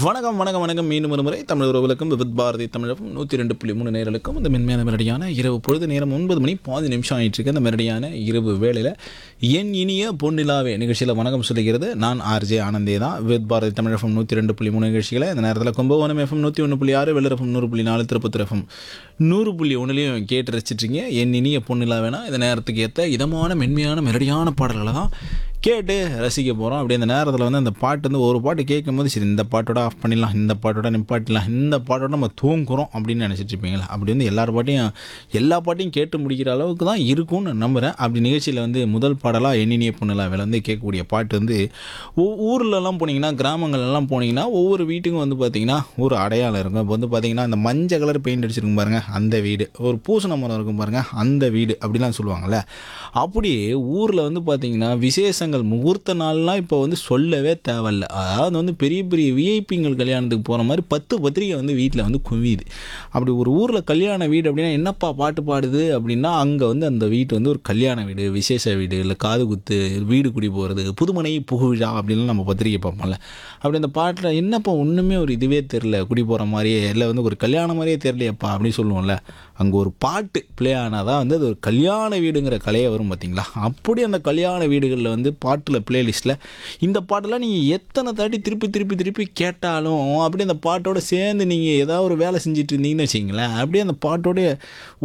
வணக்கம் வணக்கம் வணக்கம் மீண்டும் ஒரு முறை தமிழ் உறவுகளுக்கும் வித் பாரதி தமிழகம் நூற்றி ரெண்டு புள்ளி மூணு நேரலுக்கும் இந்த மென்மையான மெரடியான இரவு பொழுது நேரம் ஒன்பது மணி பாதி நிமிஷம் ஆயிட்டு இருக்கு அந்த மெரடியான இரவு வேளையில் என் இனிய பொன்னிலாவே நிகழ்ச்சியில் வணக்கம் சொல்லுகிறது நான் ஆர்ஜே ஆனந்தே தான் வித் பாரதி தமிழகம் நூற்றி ரெண்டு புள்ளி மூணு நிகழ்ச்சிகளை இந்த நேரத்தில் கும்பகோணம் எஃப்எம் நூற்றி ஒன்று புள்ளி ஆறு வெள்ளரஃபம் நூறு புள்ளி நாலு திருப்பத்தூர் எஃப்எம் நூறு புள்ளி ஒன்றுலையும் கேட்டு ரசிச்சிட்ருக்கீங்க என் இனிய பொன்னிலாவேனா இந்த நேரத்துக்கு ஏற்ற இதமான மென்மையான மெரடியான பாடல்களை தான் கேட்டு ரசிக்க போகிறோம் அப்படி அந்த நேரத்தில் வந்து அந்த பாட்டு வந்து ஒரு பாட்டு கேட்கும்போது சரி இந்த பாட்டோட ஆஃப் பண்ணிடலாம் இந்த பாட்டோட நிப்பாட்டிடலாம் இந்த பாட்டோட நம்ம தூங்குறோம் அப்படின்னு நினச்சிட்டு இருப்பீங்களா அப்படி வந்து எல்லார் பாட்டையும் எல்லா பாட்டையும் கேட்டு முடிக்கிற அளவுக்கு தான் இருக்கும்னு நம்புகிறேன் அப்படி நிகழ்ச்சியில் வந்து முதல் பாடலாக எண்ணினிய பொண்ணுலாவில் வந்து கேட்கக்கூடிய பாட்டு வந்து ஊ- ஊர்லலாம் போனீங்கன்னா கிராமங்கள்லாம் போனீங்கன்னா ஒவ்வொரு வீட்டுக்கும் வந்து பார்த்தீங்கன்னா ஒரு அடையாளம் இருக்கும் இப்போ வந்து பார்த்தீங்கன்னா இந்த மஞ்சள் கலர் பெயிண்ட் அடிச்சிருக்கும் பாருங்க அந்த வீடு ஒரு பூசண மரம் இருக்கும் பாருங்க அந்த வீடு அப்படிலாம் சொல்லுவாங்கள்ல அப்படியே ஊரில் வந்து பார்த்தீங்கன்னா விசேஷங்கள் முகூர்த்த நாள்லாம் இப்போ வந்து சொல்லவே தேவையில்ல அதாவது வந்து பெரிய பெரிய விஐபிங்கள் கல்யாணத்துக்கு போகிற மாதிரி பத்து பத்திரிக்கை வந்து வீட்டில் வந்து குவியுது அப்படி ஒரு ஊரில் கல்யாண வீடு அப்படின்னா என்னப்பா பாட்டு பாடுது அப்படின்னா அங்கே வந்து அந்த வீட்டு வந்து ஒரு கல்யாண வீடு விசேஷ வீடு இல்லை காது குத்து வீடு குடி போகிறது புதுமனை புகுவிழா அப்படின்லாம் நம்ம பத்திரிக்கை பார்ப்போம்ல அப்படி அந்த பாட்டில் என்னப்பா ஒன்றுமே ஒரு இதுவே தெரில குடி போகிற மாதிரியே இல்லை வந்து ஒரு கல்யாணம் மாதிரியே தெரியலையப்பா அப்படின்னு சொல்லுவோம்ல அங்கே ஒரு பாட்டு ப்ளே ஆனால் தான் வந்து அது ஒரு கல்யாண வீடுங்கிற கலையை வரும் பார்த்தீங்களா அப்படி அந்த கல்யாண வீடுகளில் வந்து பாட்டில் பிளேலிஸ்ட்டில் இந்த பாட்டெல்லாம் நீங்கள் எத்தனை தாட்டி திருப்பி திருப்பி திருப்பி கேட்டாலும் அப்படியே அந்த பாட்டோட சேர்ந்து நீங்கள் ஏதாவது ஒரு வேலை செஞ்சுட்டு இருந்தீங்கன்னு வச்சிங்களேன் அப்படியே அந்த பாட்டோடைய